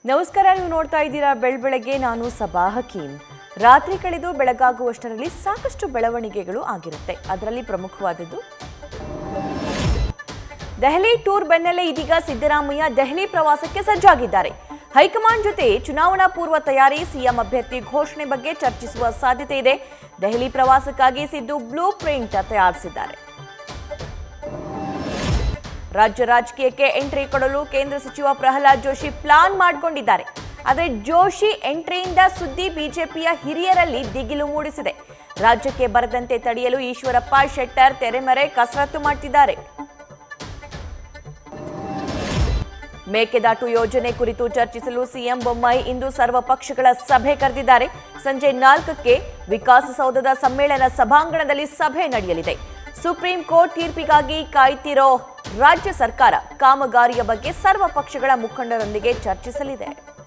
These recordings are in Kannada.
ನಮಸ್ಕಾರ ನೀವು ನೋಡ್ತಾ ಇದ್ದೀರಾ ಬೆಳಬೆಳಗ್ಗೆ ನಾನು ಸಬಾ ಹಕೀಂ ರಾತ್ರಿ ಕಳೆದು ಬೆಳಗಾಗುವಷ್ಟರಲ್ಲಿ ಸಾಕಷ್ಟು ಬೆಳವಣಿಗೆಗಳು ಆಗಿರುತ್ತೆ ಅದರಲ್ಲಿ ಪ್ರಮುಖವಾದದ್ದು ದೆಹಲಿ ಟೂರ್ ಬೆನ್ನಲ್ಲೇ ಇದೀಗ ಸಿದ್ದರಾಮಯ್ಯ ದೆಹಲಿ ಪ್ರವಾಸಕ್ಕೆ ಸಜ್ಜಾಗಿದ್ದಾರೆ ಹೈಕಮಾಂಡ್ ಜೊತೆ ಚುನಾವಣಾ ಪೂರ್ವ ತಯಾರಿ ಸಿಎಂ ಅಭ್ಯರ್ಥಿ ಘೋಷಣೆ ಬಗ್ಗೆ ಚರ್ಚಿಸುವ ಸಾಧ್ಯತೆ ಇದೆ ದೆಹಲಿ ಪ್ರವಾಸಕ್ಕಾಗಿ ಸಿದ್ದು ಬ್ಲೂ ಪ್ರಿಂಟ್ ತಯಾರಿಸಿದ್ದಾರೆ ರಾಜ್ಯ ರಾಜಕೀಯಕ್ಕೆ ಎಂಟ್ರಿ ಕೊಡಲು ಕೇಂದ್ರ ಸಚಿವ ಪ್ರಹ್ಲಾದ್ ಜೋಶಿ ಪ್ಲಾನ್ ಮಾಡಿಕೊಂಡಿದ್ದಾರೆ ಆದರೆ ಜೋಶಿ ಎಂಟ್ರಿಯಿಂದ ಸುದ್ದಿ ಬಿಜೆಪಿಯ ಹಿರಿಯರಲ್ಲಿ ದಿಗಿಲು ಮೂಡಿಸಿದೆ ರಾಜ್ಯಕ್ಕೆ ಬರದಂತೆ ತಡೆಯಲು ಈಶ್ವರಪ್ಪ ಶೆಟ್ಟರ್ ತೆರೆಮರೆ ಕಸರತ್ತು ಮಾಡ್ತಿದ್ದಾರೆ ಮೇಕೆದಾಟು ಯೋಜನೆ ಕುರಿತು ಚರ್ಚಿಸಲು ಸಿಎಂ ಬೊಮ್ಮಾಯಿ ಇಂದು ಸರ್ವ ಪಕ್ಷಗಳ ಸಭೆ ಕರೆದಿದ್ದಾರೆ ಸಂಜೆ ನಾಲ್ಕಕ್ಕೆ ವಿಕಾಸಸೌಧದ ಸಮ್ಮೇಳನ ಸಭಾಂಗಣದಲ್ಲಿ ಸಭೆ ನಡೆಯಲಿದೆ ಸುಪ್ರೀಂ ಕೋರ್ಟ್ ತೀರ್ಪಿಗಾಗಿ ಕಾಯ್ತಿರೋ ರಾಜ್ಯ ಸರ್ಕಾರ ಕಾಮಗಾರಿಯ ಬಗ್ಗೆ ಸರ್ವ ಪಕ್ಷಗಳ ಮುಖಂಡರೊಂದಿಗೆ ಚರ್ಚಿಸಲಿದೆ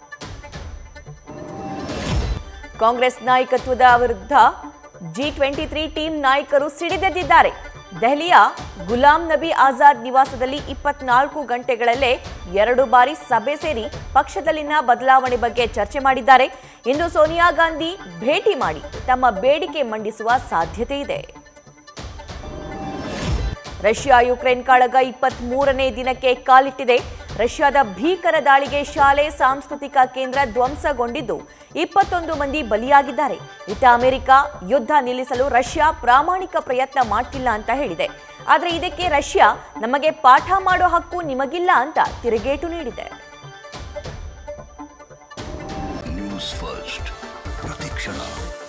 ಕಾಂಗ್ರೆಸ್ ನಾಯಕತ್ವದ ವಿರುದ್ಧ ಜಿ ಟ್ವೆಂಟಿ ತ್ರೀ ಟೀಮ್ ನಾಯಕರು ಸಿಡಿದೆದ್ದಿದ್ದಾರೆ ದೆಹಲಿಯ ಗುಲಾಂ ನಬಿ ಆಜಾದ್ ನಿವಾಸದಲ್ಲಿ ಇಪ್ಪತ್ನಾಲ್ಕು ಗಂಟೆಗಳಲ್ಲೇ ಎರಡು ಬಾರಿ ಸಭೆ ಸೇರಿ ಪಕ್ಷದಲ್ಲಿನ ಬದಲಾವಣೆ ಬಗ್ಗೆ ಚರ್ಚೆ ಮಾಡಿದ್ದಾರೆ ಇಂದು ಸೋನಿಯಾ ಗಾಂಧಿ ಭೇಟಿ ಮಾಡಿ ತಮ್ಮ ಬೇಡಿಕೆ ಮಂಡಿಸುವ ಸಾಧ್ಯತೆ ಇದೆ ರಷ್ಯಾ ಯುಕ್ರೇನ್ ಕಾಳಗ ಇಪ್ಪತ್ತ್ ಮೂರನೇ ದಿನಕ್ಕೆ ಕಾಲಿಟ್ಟಿದೆ ರಷ್ಯಾದ ಭೀಕರ ದಾಳಿಗೆ ಶಾಲೆ ಸಾಂಸ್ಕೃತಿಕ ಕೇಂದ್ರ ಧ್ವಂಸಗೊಂಡಿದ್ದು ಇಪ್ಪತ್ತೊಂದು ಮಂದಿ ಬಲಿಯಾಗಿದ್ದಾರೆ ಇತ್ತ ಅಮೆರಿಕ ಯುದ್ಧ ನಿಲ್ಲಿಸಲು ರಷ್ಯಾ ಪ್ರಾಮಾಣಿಕ ಪ್ರಯತ್ನ ಮಾಡ್ತಿಲ್ಲ ಅಂತ ಹೇಳಿದೆ ಆದರೆ ಇದಕ್ಕೆ ರಷ್ಯಾ ನಮಗೆ ಪಾಠ ಮಾಡೋ ಹಕ್ಕು ನಿಮಗಿಲ್ಲ ಅಂತ ತಿರುಗೇಟು ನೀಡಿದೆ ನ್ಯೂಸ್ ಫಸ್ಟ್ ಪ್ರತಿಕ್ಷಣ